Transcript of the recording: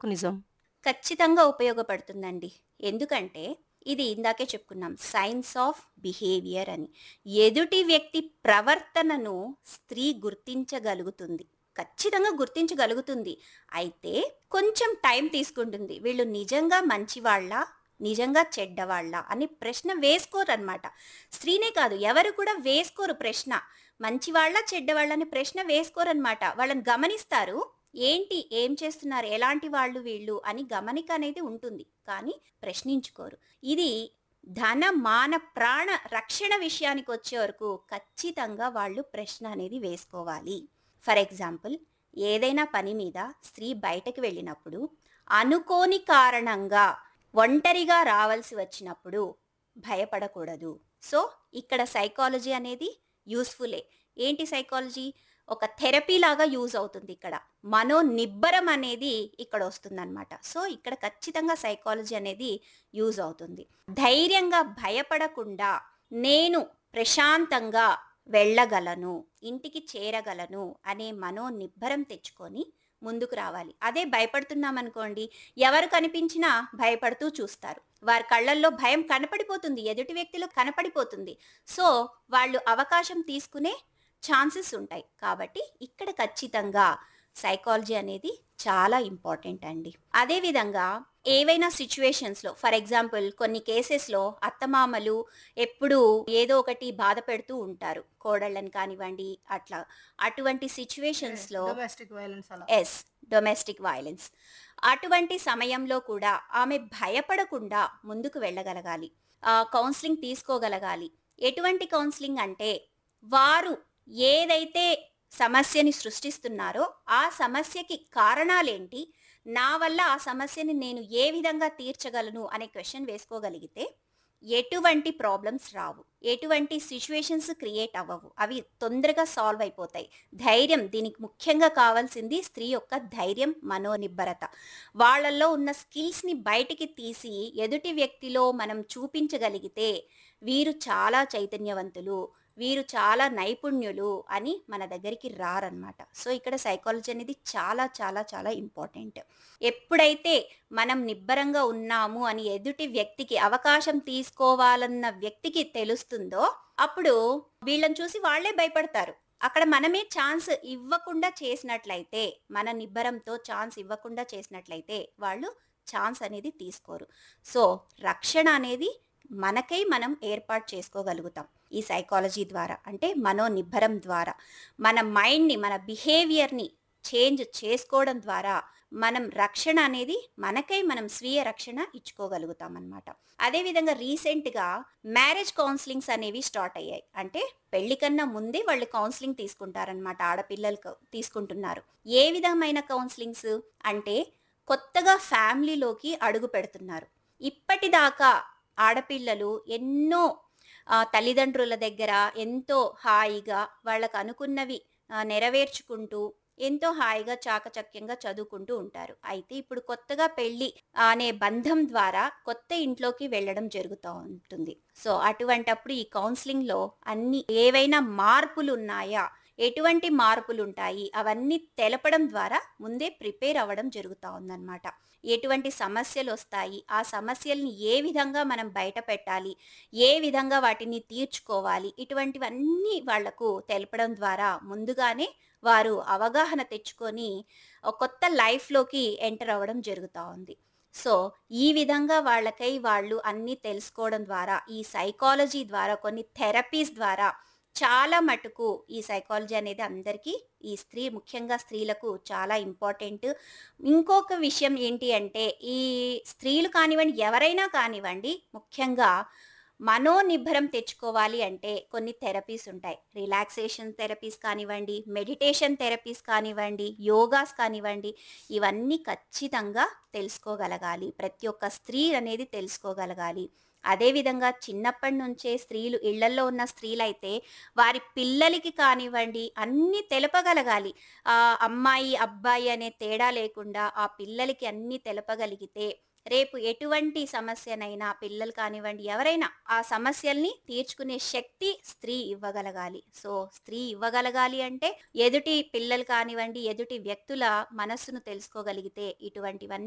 నిజం? ఖచ్చితంగా ఉపయోగపడుతుందండి. ఎందుకంటే ఇది ఇందాకే చెప్పుకున్నాం. సైన్స్ ఆఫ్ బిహేవియర్ అని. ఎదుటి వ్యక్తి ప్రవర్తనను స్త్రీ గుర్తించగలుగుతుంది. ఖచ్చితంగా గుర్తించగలుగుతుంది. అయితే కొంచెం టైం తీసుకుంటుంది. వీళ్ళు నిజంగా మంచివాళ్ళా? నిజంగా చెడ్డవాళ్ళా? అని ప్రశ్న వేసుకోరనమాట. స్త్రీనే కాదు ఎవరు కూడా వేసుకోరు ప్రశ్న. మంచివాళ్ళా? చెడ్డవాళ్ళా? అని ప్రశ్న వేసుకోరనమాట. వాళ్ళని గమనిస్తారు. ఏంటి? ఏం చేస్తున్నారు? ఎలాంటి వాళ్ళు వీళ్ళు? అని గమనిక అనేది ఉంటుంది. కానీ ప్రశ్నించుకోరు. ఇది ధన, మాన, ప్రాణ రక్షణ విషయానికొచ్చే వరకు ఖచ్చితంగా వాళ్ళు ప్రశ్న అనేది వేసుకోవాలి. ఫర్ ఎగ్జాంపుల్ ఏదైనా పని మీద స్త్రీ బయటకి వెళ్ళినప్పుడు అనుకోని కారణంగా ఒంటరిగా రావాల్సి వచ్చినప్పుడు భయపడకూడదు. సో, ఇక్కడ సైకాలజీ అనేది యూజ్‌ఫులే. ఏంటి సైకాలజీ? ఒక థెరపీ లాగా యూజ్ అవుతుంది ఇక్కడ. మనోనిబ్బరం అనేది ఇక్కడ వస్తుందనమాట. సో, ఇక్కడ ఖచ్చితంగా సైకాలజీ అనేది యూజ్ అవుతుంది. ధైర్యంగా భయపడకుండా నేను ప్రశాంతంగా వెళ్ళగలను, ఇంటికి చేరగలను అనే మనోనిబ్బరం తెచ్చుకొని ముందుకు రావాలి. అదే భయపడుతున్నామనుకోండి ఎవరు కనిపించినా భయపడుతూ చూస్తారు. వారి కళ్ళల్లో భయం కనపడిపోతుంది. ఎదుటి వ్యక్తిలో కనపడిపోతుంది. సో, వాళ్ళు అవకాశం తీసుకునే ఛాన్సెస్ ఉంటాయి. కాబట్టి ఇక్కడ ఖచ్చితంగా సైకాలజీ అనేది చాలా ఇంపార్టెంట్ అండి. అదే విధంగా ఏవైనా సిట్యుయేషన్స్‌లో ఫర్ ఎగ్జాంపుల్ కొన్ని కేసెస్‌లో అత్తమామలు ఎప్పుడూ ఏదో ఒకటి బాధ పెడుతూ ఉంటారు. కోడళ్ళని కానివ్వండి అట్లా. అటువంటి సిట్యుయేషన్స్‌లో డొమెస్టిక్ వైలెన్స్ అలా. యెస్. Domestic violence. అటువంటి సమయంలో కూడా ఆమె భయపడకుండా ముందుకు వెళ్ళగలగాలి. ఆహ్, కౌన్సెలింగ్ తీసుకోగలగాలి. ఎటువంటి కౌన్సెలింగ్ అంటే వారు ఏదైతే సమస్యని సృష్టిస్తున్నారో ఆ సమస్యకి కారణాలేంటి? నా వల్ల ఆ సమస్యని నేను ఏ విధంగా తీర్చగలను అనే క్వెషన్ వేసుకోగలిగితే ఎటువంటి ప్రాబ్లమ్స్ రావు. ఎటువంటి సిట్యుయేషన్స్ క్రియేట్ అవ్వవు. అవి తొందరగా సాల్వ్ అయిపోతాయి. ధైర్యం దీనికి ముఖ్యంగా కావాల్సింది స్త్రీ యొక్క ధైర్యం, మనోనిబ్బరత. వాళ్ళల్లో ఉన్న స్కిల్స్‌ని బయటికి తీసి ఎదుటి వ్యక్తిలో మనం చూపించగలిగితే వీరు చాలా చైతన్యవంతులు, వీరు చాలా నైపుణ్యులు అని మన దగ్గరికి రారనమాట. సో, ఇక్కడ సైకాలజీ అనేది చాలా చాలా చాలా ఇంపార్టెంట్. ఎప్పుడైతే మనం నిబ్బరంగా ఉన్నాము అని ఎదుటి వ్యక్తికి అవకాశం తీసుకోవాలన్న వ్యక్తికి తెలుస్తుందో అప్పుడు వీళ్ళని చూసి వాళ్ళే భయపడతారు. అక్కడ మనమే ఛాన్స్ ఇవ్వకుండా చేసినట్లయితే మన నిబ్బరంతో ఛాన్స్ ఇవ్వకుండా చేసినట్లయితే వాళ్ళు ఛాన్స్ అనేది తీసుకోరు. సో, రక్షణ అనేది మనకై మనం ఏర్పాటు చేసుకోగలుగుతాం. ఈ సైకాలజీ ద్వారా. అంటే మనోనిబ్బరం ద్వారా. మన మైండ్‌ని, మన బిహేవియర్‌ని చేంజ్ చేసుకోవడం ద్వారా మనం రక్షణ అనేది మనకై మనం స్వీయ రక్షణ ఇచ్చుకోగలుగుతామనమాట. అదే విధంగా రీసెంట్‌గా మ్యారేజ్ కౌన్సెలింగ్స్ అనేవి స్టార్ట్ అయ్యాయి. అంటే పెళ్లి కన్నా ముందే వాళ్ళు కౌన్సెలింగ్ తీసుకుంటారనమాట. ఆడపిల్లలు తీసుకుంటున్నారు. ఏ విధమైన కౌన్సెలింగ్స్? అంటే కొత్తగా ఫ్యామిలీలోకి అడుగు పెడుతున్నారు. ఇప్పటిదాకా ఆడపిల్లలు ఎన్నో ఆహ్, తల్లిదండ్రుల దగ్గర ఎంతో హాయిగా వాళ్ళకు అనుకున్నవి ఆహ్, నెరవేర్చుకుంటూ ఎంతో హాయిగా చాకచక్యంగా చదువుకుంటూ ఉంటారు. అయితే ఇప్పుడు కొత్తగా పెళ్లి అనే బంధం ద్వారా కొత్త ఇంట్లోకి వెళ్ళడం జరుగుతా ఉంటుంది. సో, అటువంటప్పుడు ఈ కౌన్సెలింగ్‌లో అన్ని ఏవైనా మార్పులున్నాయా? ఎటువంటి మార్పులుంటాయి? అవన్నీ తెలపడం ద్వారా ముందే ప్రిపేర్ అవ్వడం జరుగుతా ఉందనమాట. ఎటువంటి సమస్యలొస్తాయి? ఆ సమస్యల్ని ఏ విధంగా మనం బయట పెట్టాలి? ఏ విధంగా వాటిని తీర్చుకోవాలి? ఇటువంటివన్నీ వాళ్లకు తెలపడం ద్వారా ముందుగానే వారు అవగాహన తెచ్చుకొని ఒక కొత్త లైఫ్‌లోకి ఎంటర్ అవ్వడం జరుగుతా ఉంది. సో, ఈ విధంగా వాళ్ళకై వాళ్ళు అన్నీ తెలుసుకోవడం ద్వారా ఈ సైకాలజీ ద్వారా కొన్ని థెరపీస్ ద్వారా చాలా మటుకు ఈ సైకాలజీ అనేది అందరికీ ఈ స్త్రీ ముఖ్యంగా స్త్రీలకు చాలా ఇంపార్టెంట్. ఇంకొక విషయం ఏంటి అంటే ఈ స్త్రీలు కానివ్వండి, ఎవరైనా కానివ్వండి ముఖ్యంగా మనోనిబ్బరం తెచ్చుకోవాలి అంటే కొన్ని థెరపీస్ ఉంటాయి. రిలాక్సేషన్ థెరపీస్ కానివ్వండి, మెడిటేషన్ థెరపీస్ కానివ్వండి, యోగాస్ కానివ్వండి ఇవన్నీ ఖచ్చితంగా తెలుసుకోగలగాలి. ప్రతి ఒక్క స్త్రీ అనేది తెలుసుకోగలగాలి. అదే విధంగా చిన్నప్పటి నుంచే స్త్రీలు ఇళ్లల్లో ఉన్న స్త్రీలైతే వారి పిల్లలకి కానివ్వండి అన్నీ తెలపగలగాలి. ఆహ్, అమ్మాయి, అబ్బాయి అనే తేడా లేకుండా ఆ పిల్లలకి అన్నీ తెలపగలిగితే రేపు ఎటువంటి సమస్యనైనా పిల్లలు కానివ్వండి ఎవరైనా ఆ సమస్యల్ని తీర్చుకునే శక్తి స్త్రీ ఇవ్వగలగాలి. సో, స్త్రీ ఇవ్వగలగాలి అంటే ఎదుటి పిల్లలు కానివ్వండి, ఎదుటి వ్యక్తుల మనస్సును తెలుసుకోగలిగితే ఇటువంటివన్నీ